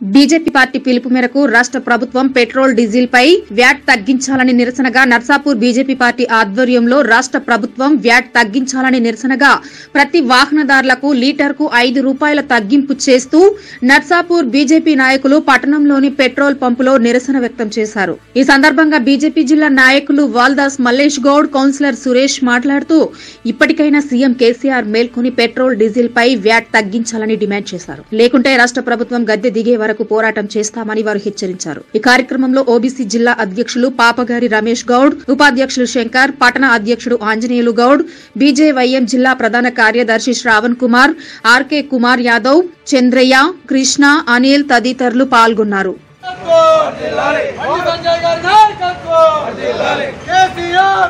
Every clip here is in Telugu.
బీజేపీ పార్టీ పిలుపు మేరకు రాష్ట్ర ప్రభుత్వం పెట్రోల్ డీజిల్ పై వ్యాట్ తగ్గించాలని నిరసనగా నర్సాపూర్ బీజేపీ పార్టీ ఆధ్వర్యంలో రాష్ట్ర ప్రభుత్వం వ్యాట్ తగ్గించాలని నిరసనగా ప్రతి వాహనదారులకు లీటర్కు ఐదు రూపాయల తగ్గింపు చేస్తూ నర్సాపూర్ బీజేపీ నాయకులు పట్టణంలోని పెట్రోల్ పంపులో నిరసన వ్యక్తం చేశారు ఈ సందర్భంగా బీజేపీ జిల్లా నాయకులు వాల్దాస్ మల్లేష్ గౌడ్ కౌన్సిలర్ సురేష్ మాట్లాడుతూ ఇప్పటికైనా సీఎం కేసీఆర్ మేల్కొని పెట్రోల్ డీజిల్ పై వ్యాట్ తగ్గించాలని డిమాండ్ చేశారు లేకుంటే రాష్ట్ర ప్రభుత్వం గద్దె దిగే వరకు పోరాటం చేస్తామని వారు హెచ్చరించారు ఈ కార్యక్రమంలో ఓబీసీ జిల్లా అధ్యక్షులు పాపగారి రమేష్ గౌడ్ ఉపాధ్యక్షులు శంకర్ పట్టణ అధ్యక్షుడు ఆంజనేయులు గౌడ్ బీజేవైఎం జిల్లా ప్రధాన కార్యదర్శి శ్రావణ్ కుమార్ ఆర్కే కుమార్ యాదవ్ చంద్రయ్య కృష్ణ అనిల్ తదితరులు పాల్గొన్నారు బండి సంజయ్ గారి నాయకత్వం కేసీఆర్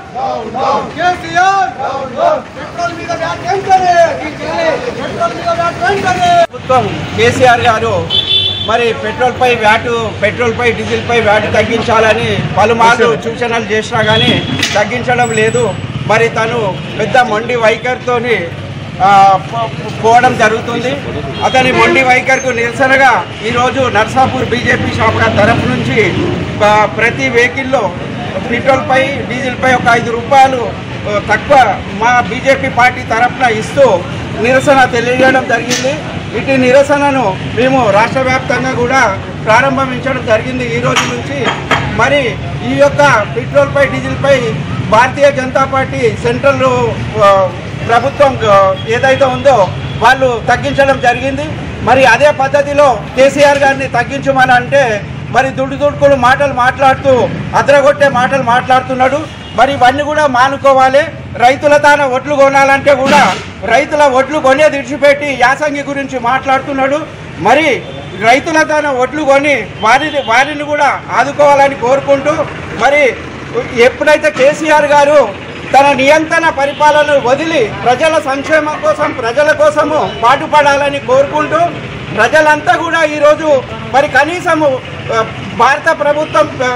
కేసీఆర్ పెట్రోల్ మీద వ్యాట్ వెంటనే పెట్రోల్ మీద వ్యాట్ వెంటనే ప్రభుత్వం కేసీఆర్ గారు మరి పెట్రోల్ పై వ్యాటు పెట్రోల్ పై డీజిల్ పై వ్యాటు తగ్గించాలని పలుమార్లు సూచనలు చేసినా కానీ తగ్గించడం లేదు మరి తను పెద్ద మొండి వైఖరితోని ఆ, పో- పోవడం జరుగుతుంది అతని మొండి వైఖరికు నిరసనగా ఈరోజు నర్సాపూర్ బీజేపీ శాఖ తరఫు నుంచి ఆ, ప్రతి వెహికల్లో పెట్రోల్ పై డీజిల్ పై ఒక ఐదు రూపాయలు ఆ, తక్కువ మా బీజేపీ పార్టీ తరఫున ఇస్తూ నిరసన తెలియజేయడం జరిగింది ఇటు నిరసనను మేము రాష్ట్ర వ్యాప్తంగా కూడా ప్రారంభించడం జరిగింది ఈ రోజు నుంచి మరి ఈ యొక్క పెట్రోల్ పై డీజిల్ పై భారతీయ జనతా పార్టీ సెంట్రల్ ఆ, ప్రభుత్వం ఆ, ఏదైతే ఉందో వాళ్ళు తగ్గించడం జరిగింది మరి అదే పద్ధతిలో కేసీఆర్ గారిని తగ్గించమని అంటే మరి దుడ్డు దుడుకుడు మాటలు మాట్లాడుతూ అద్రగొట్టే మాటలు మాట్లాడుతున్నాడు మరి ఇవన్నీ కూడా మానుకోవాలి రైతుల తాన ఒడ్లు కొనాలంటే కూడా రైతుల ఒడ్లు కొనేది విడిచిపెట్టి యాసంగి గురించి మాట్లాడుతున్నాడు మరి రైతుల తాన ఒడ్లు కొని వారిని వారిని కూడా ఆదుకోవాలని కోరుకుంటూ మరి ఎప్పుడైతే కేసీఆర్ గారు తన నియంత్రణ పరిపాలన వదిలి ప్రజల సంక్షేమం కోసం ప్రజల కోసము పాటుపడాలని కోరుకుంటూ ప్రజలంతా కూడా ఈరోజు మరి కనీసము ఆ, భారత ప్రభుత్వం ఆ,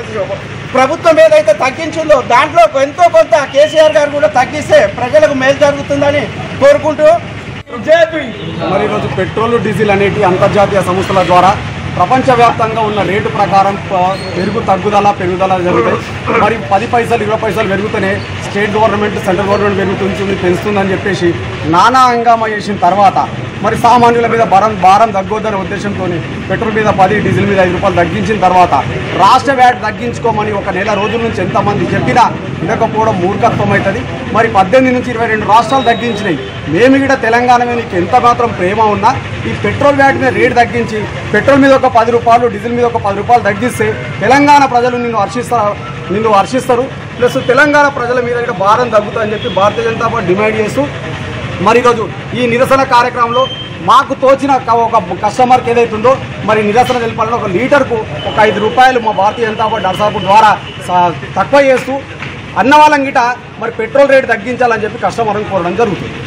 ప్రభుత్వం ఏదైతే తగ్గించిందో దాంట్లో ఎంతో కొంత కేసీఆర్ గారు కూడా తగ్గిస్తే ప్రజలకు మేలు జరుగుతుందని కోరుకుంటూ బీజేపీ మరి ఈరోజు పెట్రోల్ డీజిల్ అనేటి అంతర్జాతీయ సంస్థల ద్వారా ప్రపంచవ్యాప్తంగా ఉన్న రేటు ప్రకారం ప- పెరుగు తగ్గుదల పెరుగుదల జరుగుతాయి మరి పది పైసలు ఇరవై పైసలు పెరుగుతూనే స్టేట్ గవర్నమెంట్ సెంట్రల్ గవర్నమెంట్ పెరుగుతుంది పెంచుతుందని చెప్పేసి నానా హంగామా చేసిన తర్వాత మరి సామాన్యుల మీద భారం భారం తగ్గొద్దనే ఉద్దేశంతో పెట్రోల్ మీద పది డీజిల్ మీద ఐదు రూపాయలు తగ్గించిన తర్వాత రాష్ట్ర వ్యాట్ తగ్గించుకోమని ఒక నెల రోజుల నుంచి ఎంతమంది చెప్పినా వినకపోవడం మూర్ఖత్వం అవుతుంది మరి పద్దెనిమిది నుంచి ఇరవై రెండు రాష్ట్రాలు తగ్గించినాయి మేము ఇక్కడ తెలంగాణ మీద నీకు ఎంత మాత్రం ప్రేమ ఉన్నా ఈ పెట్రోల్ వ్యాట్ మీద రేటు తగ్గించి పెట్రోల్ మీద ఒక పది రూపాయలు డీజిల్ మీద ఒక పది రూపాయలు తగ్గిస్తే తెలంగాణ ప్రజలు నిన్ను హర్షిస్తారు నిన్ను హర్షిస్తారు ప్లస్ తెలంగాణ ప్రజల మీద కూడా భారం తగ్గుతుందని చెప్పి భారతీయ జనతా పార్టీ డిమాండ్ చేస్తూ మరి ఈరోజు ఈ నిరసన కార్యక్రమంలో మాకు తోచిన క- ఒక కస్టమర్కి ఏదైతుందో మరి నిరసన తెలపాలని ఒక లీటర్కు ఒక ఐదు రూపాయలు మా భారతీయ జనతా పార్టీ నర్సాపూర్ ద్వారా స- తక్కువ చేస్తూ అన్న వాళ్ళం గిట మరి పెట్రోల్ రేటు తగ్గించాలని చెప్పి కస్టమర్ని కోరడం జరుగుతుంది